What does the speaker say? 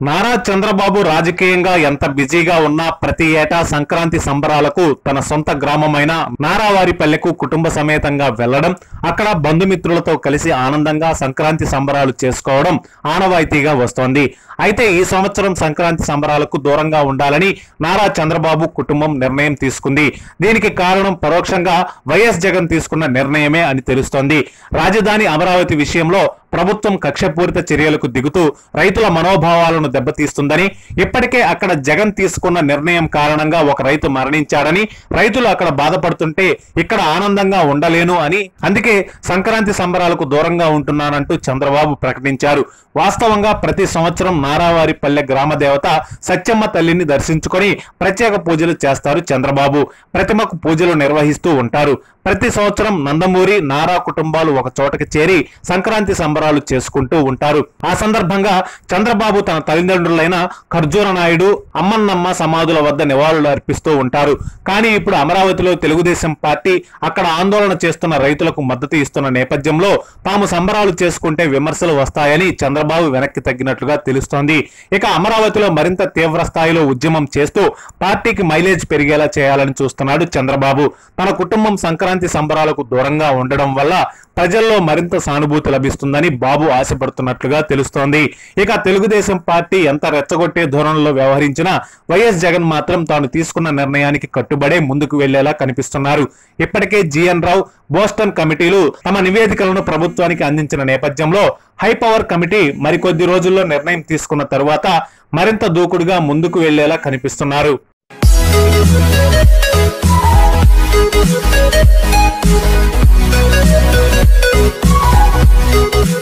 నారా చంద్రబాబు రాజకీయంగా ఎంత బిజీగా ఉన్నా ప్రతి ఏటా సంక్రాంతి సంబరాలకు తన సొంత గ్రామమైన నారావారిపల్లెకు కుటుంబ సమేతంగా వెళ్లడం అక్కడ బంధుమిత్రులతో కలిసి ఆనందంగా సంక్రాంతి సంబరాలు చేసుకోవడం ఆనవాయితీగా వస్తోంది అయితే ఈ సంవత్సరం సంక్రాంతి సంబరాలకు దూరంగా ఉండాలని నారా చంద్రబాబు కుటుంబం నిర్ణయం తీసుకుంది దీనికి కారణం పరోక్షంగా వైఎస్ జగన్ తీసుకున్న నిర్ణయమే అని తెలుస్తోంది రాజధాని అమరావతి విషయంలో ప్రభుత్వం కక్షపూరిత చర్యలకు దిగుతూ రైతుల మనోభావాలను దెబ్బతీస్తుందని ఇప్పటికే అక్కడ జగన్ తీసుకున్న నిర్ణయం కారణంగా ఒక రైతు మరణించాడని రైతులు అక్కడ బాధపడుతుంటే ఇక్కడ ఆనందంగా ఉండలేను అని అందుకే సంక్రాంతి సంబరాలకు దూరంగా ఉంటున్నానంటూ చంద్రబాబు ప్రకటించారు వాస్తవంగా ప్రతి సంవత్సరం నారావారి పల్లె గ్రామ దేవత సత్యమ్మ తల్లిని దర్శించుకొని ప్రత్యేక పూజలు చేస్తారు చంద్రబాబు ప్రతిమకు పూజలు నిర్వహిస్తూ ఉంటారు ప్రతి సంవత్సరం నందమూరి నారా కుటుంబాలు ఒక చోటకి చేరి సంక్రాంతి సంబరాలు చేసుకుంటూ ఉంటారు ఆ సందర్భంగా చంద్రబాబు తన తల్లిదండ్రులైన ఖర్జూర నాయుడు అమ్మన్నమ్మ సమాధుల వద్ద నివాళులు అర్పిస్తూ ఉంటారు కానీ ఇప్పుడు అమరావతిలో తెలుగుదేశం పార్టీ అక్కడ ఆందోళన చేస్తున్న రైతులకు మద్దతు ఇస్తున్న నేపథ్యంలో తాము సంబరాలు చేసుకుంటే విమర్శలు వస్తాయని చంద్రబాబు వెనక్కి తగ్గినట్లుగా తెలుస్తోంది ఇక అమరావతిలో మరింత తీవ్ర స్థాయిలో ఉద్యమం చేస్తూ పార్టీకి మైలేజ్ పెరిగేలా చేయాలని చూస్తున్నాడు చంద్రబాబు తన కుటుంబం సంక్రాంతి సంబరాలకు దూరంగా ఉండడం వల్ల ప్రజల్లో మరింత సానుభూతి లభిస్తుందని బాబు ఆశపడుతున్నట్లుగా తెలుస్తోంది ఇక తెలుగుదేశం పార్టీ ఎంత రెచ్చగొట్టే ధోరణిలో వ్యవహరించినా వైఎస్ జగన్ మాత్రం తాను తీసుకున్న నిర్ణయానికి కట్టుబడే ముందుకు వెళ్లేలా కనిపిస్తున్నారు ఇప్పటికే జిఎన్ రావు బోస్టన్ కమిటీలు తమ నివేదికలను ప్రభుత్వానికి అందించిన నేపథ్యంలో హై పవర్ కమిటీ మరికొద్ది రోజుల్లో నిర్ణయం తీసుకున్న తరువాత మరింత దూకుడుగా ముందుకు వెళ్లేలా కనిపిస్తున్నారు Thank you.